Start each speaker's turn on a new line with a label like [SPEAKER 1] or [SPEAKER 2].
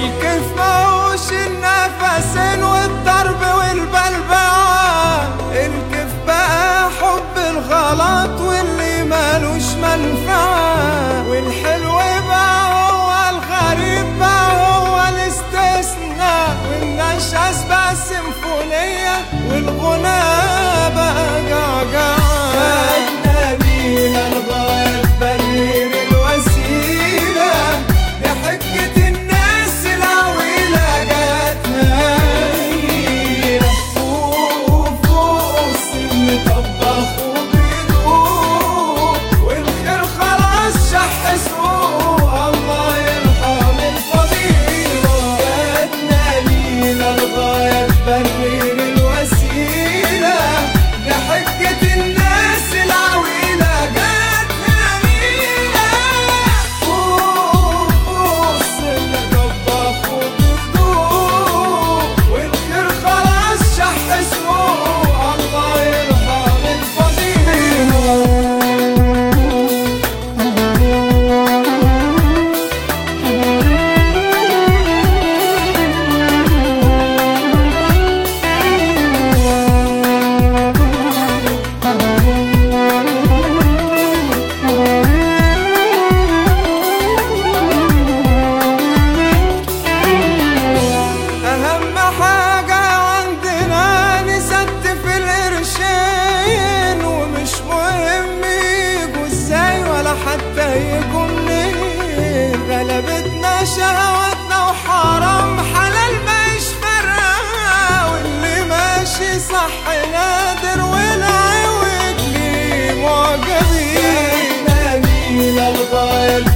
[SPEAKER 1] الكيف ماهوش النفسين والضرب والبلبعة الكيف بقى حب الغلط واللي مالوش منفعة والحلو بقى هو الغريب بقى هو الاستثناء والنشاز بقى سيمفونية والغناء بقى جعجعة الغاية تبرر الوسيلة لحجة الناس العويلة جاتنا فوق فوق السن طبخ وبيدوق والخير خلاص شح سوق الله يرحم الفضيلة جاتنا لينا الغاية تبرر الوسيلة لحجة الناس العويلة جاتنا لينا فوق فوق السن طبخ وبيدوق والخير خلاص شح سوق الله يرحم الفضيلة أهم حاجة عندنا نستف القرشين ومش مهم يجوا ازاي ولا حتى يجوا منين غلبتنا شهواتنا وحرام حلال مش فارقة واللي ماشي صح نادر والعوج ليه معجبين الغاية